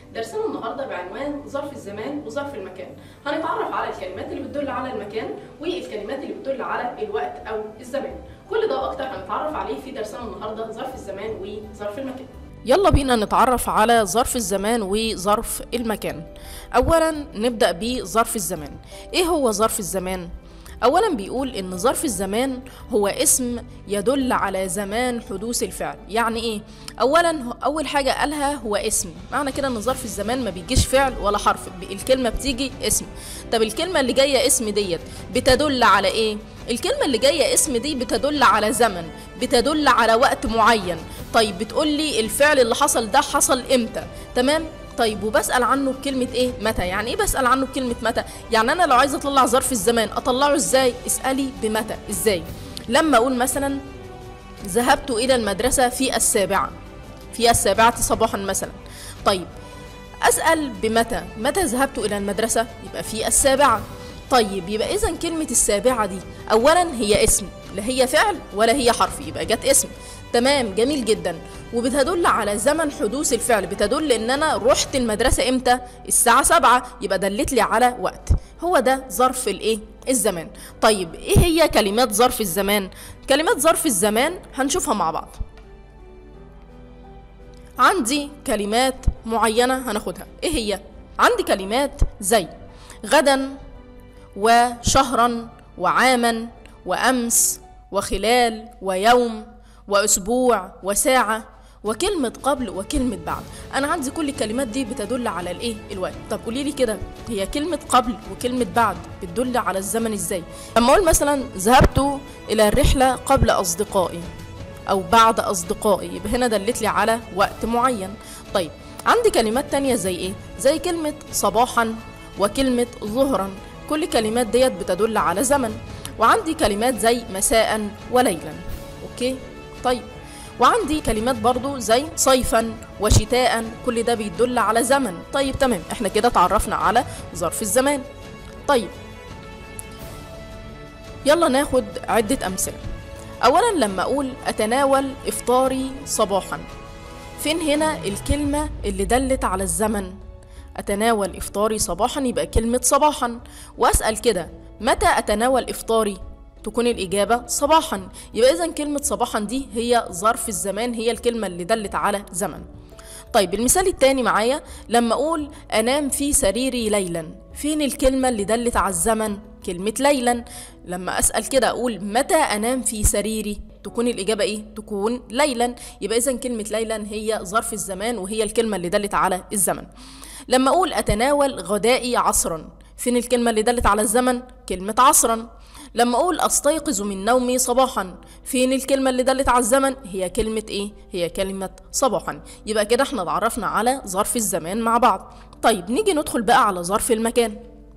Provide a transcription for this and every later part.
درسنا النهارده بعنوان ظرف الزمان وظرف المكان هنتعرف على الكلمات اللي بتدل على المكان والكلمات اللي بتدل على الوقت او الزمان كل ده واكتر هنتعرف عليه في درسنا النهارده ظرف الزمان وظرف المكان يلا بينا نتعرف على ظرف الزمان وظرف المكان اولا نبدا بظرف الزمان ايه هو ظرف الزمان اولا بيقول ان ظرف الزمان هو اسم يدل على زمان حدوث الفعل يعني ايه اولا هو- اول حاجه قالها هو اسم معنى كده ان ظرف الزمان ما بيجيش فعل ولا حرف ب- الكلمه بتيجي اسم طب الكلمه اللي جايه اسم ديت بتدل على ايه الكلمه اللي جايه اسم دي بتدل على زمن بتدل على وقت معين طيب بتقول لي الفعل اللي حصل ده حصل امتى تمام طيب وبسأل عنه بكلمة ايه؟ متى؟ يعني ايه بسأل عنه بكلمة متى؟ يعني انا لو عايزة اطلع ظرف الزمان اطلعه ازاي؟ اسألي بمتى؟ ازاي؟ لما اقول مثلا ذهبت الى المدرسة في السابعة في السابعة صباحا مثلا طيب أسأل بمتى متى ذهبت إلى المدرسة يبقى في السابعة طيب يبقى إذا كلمة السابعة دي أولا هي اسم لا هي فعل ولا هي حرف يبقى جت اسم تمام جميل جدا وبتدل على زمن حدوث الفعل بتدل ان انا رحت المدرسة امتى الساعة سبعة يبقى دلت لي على وقت هو ده ظرف الايه الزمان طيب ايه هي كلمات ظرف الزمان كلمات ظرف الزمان هنشوفها مع بعض عندي كلمات معينة هناخدها ايه هي عندي كلمات زي غدا وشهرا وعاما وامس وخلال ويوم واسبوع وساعة وكلمة قبل وكلمة بعد أنا عندي كل الكلمات دي بتدل على الإيه الوقت طب قولي لي كده هي كلمة قبل وكلمة بعد بتدل على الزمن إزاي لما أقول مثلا ذهبت إلى الرحلة قبل أصدقائي او بعد اصدقائي يبقى هنا دلت لي على وقت معين طيب عندي كلمات تانية زي ايه زي كلمة صباحا وكلمة ظهرا كل كلمات ديت بتدل على زمن وعندي كلمات زي مساء وليلا اوكي طيب وعندي كلمات برضو زي صيفا وشتاء كل ده بيدل على زمن طيب تمام احنا كده تعرفنا على ظرف الزمان طيب يلا ناخد عدة أمثلة أولا لما أقول أتناول إفطاري صباحا فين هنا الكلمة اللي دلت على الزمن أتناول إفطاري صباحا يبقى كلمة صباحا وأسأل كده متى أتناول إفطاري تكون الإجابة صباحا يبقى إذا كلمة صباحا دي هي ظرف الزمان هي الكلمة اللي دلت على زمن طيب المثال التاني معايا لما أقول أنام في سريري ليلا فين الكلمة اللي دلت على الزمن كلمة ليلا لما أسأل كده أقول متى أنام في سريري تكون الإجابة إيه؟ تكون ليلا يبقى إذا كلمة ليلا هي ظرف الزمان وهي الكلمة اللي دلت على الزمن لما أقول أتناول غدائي عصرا فين الكلمة اللي دلت على الزمن؟ كلمة عصرا لما أقول أستيقظ من نومي صباحا فين الكلمة اللي دلت على الزمن؟ هي كلمة إيه؟ هي كلمة صباحا يبقى كده احنا اتعرفنا على ظرف الزمان مع بعض طيب نيجي ندخل بقى على ظرف المكان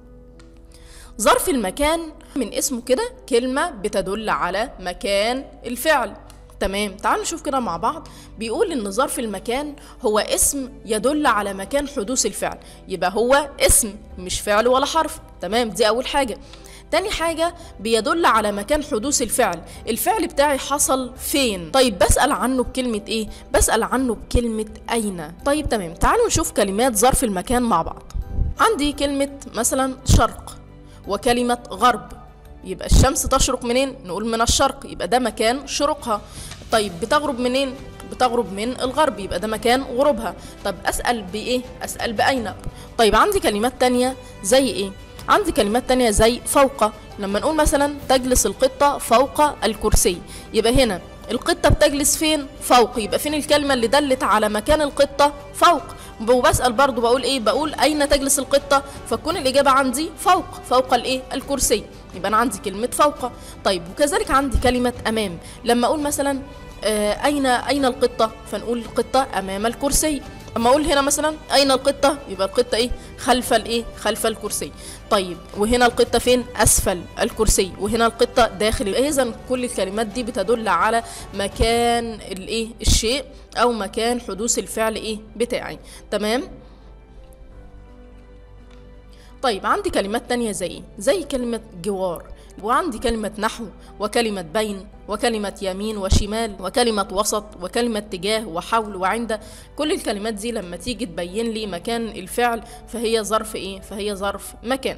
ظرف المكان من اسمه كده كلمة بتدل على مكان الفعل تمام تعالوا نشوف كده مع بعض بيقول ان ظرف المكان هو اسم يدل على مكان حدوث الفعل يبقى هو اسم مش فعل ولا حرف تمام دي اول حاجة تاني حاجة بيدل على مكان حدوث الفعل الفعل بتاعي حصل فين طيب بسأل عنه بكلمة ايه بسأل عنه بكلمة اين طيب تمام تعالوا نشوف كلمات ظرف المكان مع بعض عندي كلمة مثلا شرق وكلمة غرب يبقى الشمس تشرق منين نقول من الشرق يبقى ده مكان شروقها طيب بتغرب منين بتغرب من الغرب يبقى ده مكان غروبها طب اسال بايه اسال باين طيب عندي كلمات تانية زي ايه عندي كلمات تانية زي فوق لما نقول مثلا تجلس القطة فوق الكرسي يبقى هنا القطة بتجلس فين فوق يبقى فين الكلمة اللي دلت على مكان القطة فوق وبسأل برضو بقول ايه بقول اين تجلس القطة فتكون الاجابة عندي فوق فوق الايه الكرسي يبقى انا عندي كلمة فوق طيب وكذلك عندي كلمة امام لما اقول مثلا آه، اين اين القطة فنقول القطة امام الكرسي اما اقول هنا مثلا اين القطة يبقى القطة ايه خلف الايه خلف الكرسي طيب وهنا القطة فين اسفل الكرسي وهنا القطة داخل اذا كل الكلمات دي بتدل على مكان الايه الشيء او مكان حدوث الفعل ايه بتاعي تمام طيب عندي كلمات تانية زي ايه زي كلمة جوار وعندي كلمة نحو وكلمة بين وكلمة يمين وشمال وكلمة وسط وكلمة تجاه وحول وعند كل الكلمات دي لما تيجي تبين لي مكان الفعل فهي ظرف ايه فهي ظرف مكان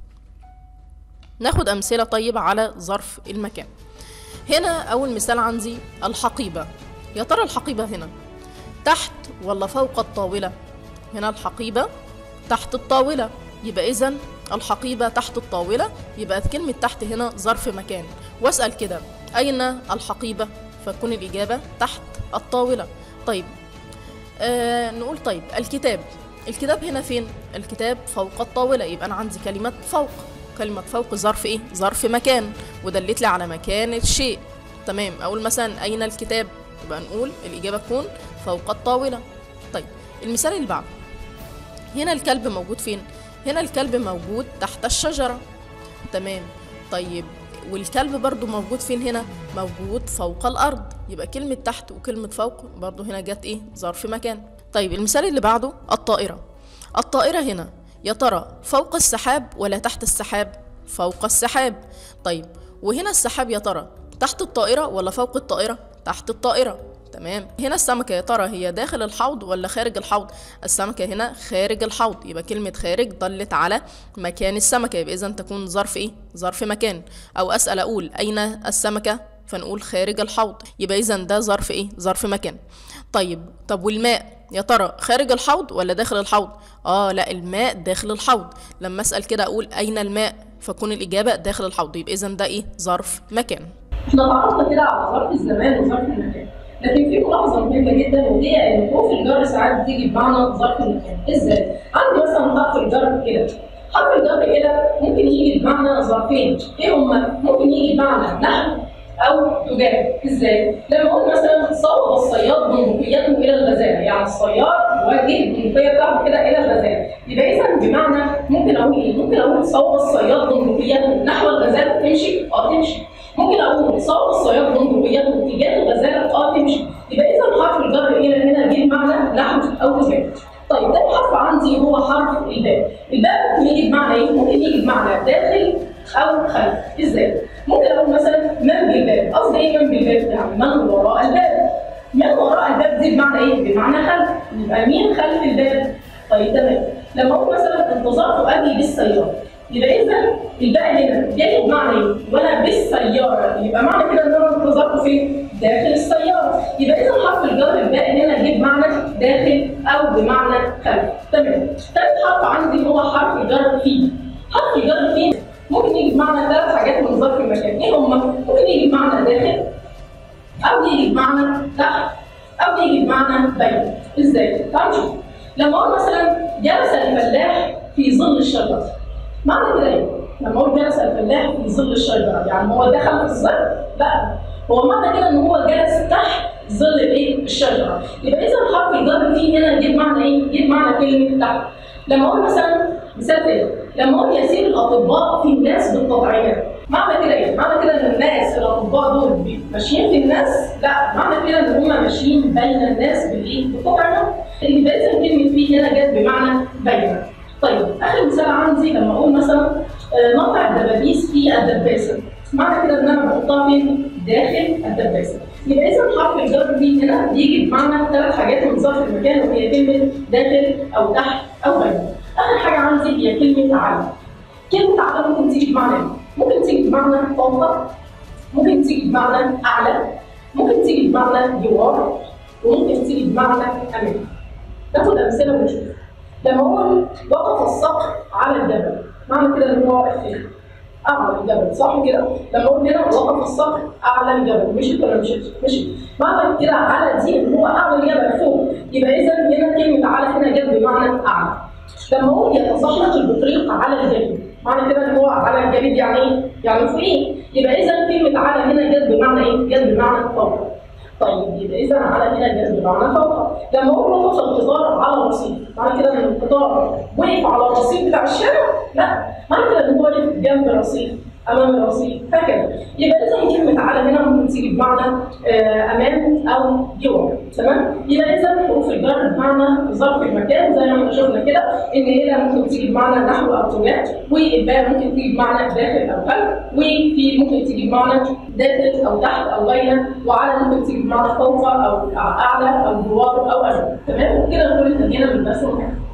ناخد أمثلة طيبة على ظرف المكان هنا أول مثال عندي الحقيبة يا ترى الحقيبة هنا تحت ولا فوق الطاولة هنا الحقيبة تحت الطاولة يبقى إذا الحقيبة تحت الطاولة يبقى كلمة تحت هنا ظرف مكان واسأل كده أين الحقيبة فتكون الإجابة تحت الطاولة طيب آه نقول طيب الكتاب الكتاب هنا فين الكتاب فوق الطاولة يبقى أنا عندي كلمة فوق كلمة فوق ظرف إيه ظرف مكان ودلت لي على مكان الشيء تمام أقول مثلا أين الكتاب يبقى نقول الإجابة تكون فوق الطاولة طيب المثال اللي بعده هنا الكلب موجود فين هنا الكلب موجود تحت الشجرة تمام طيب والكلب برضو موجود فين هنا موجود فوق الأرض يبقى كلمة تحت وكلمة فوق برضو هنا جت إيه ظرف مكان طيب المثال اللي بعده الطائرة الطائرة هنا يا ترى فوق السحاب ولا تحت السحاب فوق السحاب طيب وهنا السحاب يا ترى تحت الطائرة ولا فوق الطائرة تحت الطائرة تمام هنا السمكة يا ترى هي داخل الحوض ولا خارج الحوض السمكة هنا خارج الحوض يبقى كلمة خارج دلت على مكان السمكة يبقى إذا تكون ظرف إيه ظرف مكان أو أسأل أقول أين السمكة فنقول خارج الحوض يبقى إذا ده ظرف إيه ظرف مكان طيب طب والماء يا ترى خارج الحوض ولا داخل الحوض اه لا الماء داخل الحوض لما اسال كده اقول اين الماء فكون الاجابه داخل الحوض يبقى اذا ده ايه ظرف مكان احنا تعرفنا كده على ظرف الزمان وظرف المكان لكن في ملاحظه مهمه جدا وهي ان حروف الجر ساعات بتيجي بمعنى ظرف المكان ازاي عندي مثلا حرف الجر كده حرف الجر كده ممكن يجي بمعنى ظرفين ايه هما ممكن يجي بمعنى نحو او تجاه ازاي لما اقول مثلا صوب الصياد بندقيته الى الغزاله يعني الصياد وجه البندقيه بتاعته كده الى الغزاله يبقى اذا بمعنى ممكن اقول ايه ممكن اقول صوب الصياد بندقيته نحو الغزاله تمشي اه تمشي ممكن اقول صوب الصياد بندقيته اتجاه الغزاله اه تمشي يبقى اذا حرف الجر الى هنا جه بمعنى نحو او تجاه طيب تاني حرف عندي هو حرف الباب الباب ممكن يجي بمعنى ايه ممكن يجي بمعنى داخل او خلف ازاي ممكن اقول مثلا من بالباب قصدي ايه من بالباب يعني من وراء الباب من وراء الباب دي بمعنى ايه بمعنى خلف يبقى مين خلف الباب طيب تمام لما اقول مثلا انتظرت ابي بالسياره يبقى اذا الباء هنا جاي بمعنى ايه؟ وانا بالسياره يبقى معنى كده ان انا انتظرته فين؟ داخل السياره يبقى اذا حرف الجر الباء هنا جه بمعنى داخل او بمعنى خلف تمام ثالث حرف عندي هو حرف الجر في حرف الجر في ممكن يجي بمعنى ثلاث حاجات من ظرف المكان ايه هما؟ ممكن يجي بمعنى داخل او يجي بمعنى تحت او يجي بمعنى بين ازاي؟ تعالوا نشوف لما اقول مثلا جلس الفلاح في ظل الشجره معنى كده ايه؟ لما اقول جلس الفلاح في ظل الشجره يعني هو دخل في الظل؟ لا هو معنى كده ان هو جلس تحت ظل الايه؟ الشجره يبقى اذا حرف الجر فيه هنا جه بمعنى ايه؟ جه بمعنى كلمه تحت لما اقول مثلا مثال تاني لما اقول يسير الاطباء في الناس بالتطعيمات معنى كده ايه؟ معنى كده ان الناس الاطباء دول ماشيين في الناس؟ لا معنى كده ان هم ماشيين بين الناس بالايه؟ بالتطعيمات اللي يبقى اذا كلمه في هنا جت بمعنى بين طيب اخر مثال عندي لما اقول مثلا موقع الدبابيس في الدباسه معنى كده ان انا بحطها فين؟ داخل الدباسه يبقى اذا حرف الجر دي هنا بيجي بمعنى ثلاث حاجات من ظرف المكان وهي كلمه داخل او تحت او بين اخر حاجه عندي هي كلمه على كلمه على ممكن تيجي بمعنى ايه؟ ممكن تيجي بمعنى فوق ممكن تيجي بمعنى اعلى ممكن تيجي بمعنى جوار وممكن تيجي بمعنى امام ناخد امثله ونشوف لما اقول وقف الصقر على الجبل معنى كده ان هو واقف فين؟ اعلى الجبل صح كده؟ لما اقول هنا وقف الصقر اعلى الجبل مشيت ولا مشيت؟ مشيت معنى كده على دي ان هو اعلى الجبل فوق يبقى اذا هنا كلمه على هنا جت بمعنى اعلى لما اقول يتزحلق البطريق على الجليد معنى كده ان هو على الجليد يعني ايه؟ يعني فوقيه يبقى اذا كلمه على هنا جت بمعنى ايه؟ جت بمعنى فوق طيب يبقى اذا على هنا جت بمعنى فوق لما اقول وقف القطار على الرصيف معنى كده ان القطار وقف على الرصيف بتاع الشارع لا معنى كده ان هو وقف جنب الرصيف امام الرصيف هكذا يبقى اذا كلمه على هنا ممكن تيجي بمعنى آه، امام او جوار تمام يبقى اذا حروف الجر بمعنى ظرف المكان زي ما احنا شفنا كده ان هنا ممكن تيجي بمعنى نحو او تجاه والباء ممكن تيجي بمعنى داخل او خلف وفي ممكن تيجي بمعنى داخل او تحت او بين وعلى ممكن تيجي بمعنى فوق او اعلى او جوار او امام تمام وكده نكون انتهينا من الدرس المهم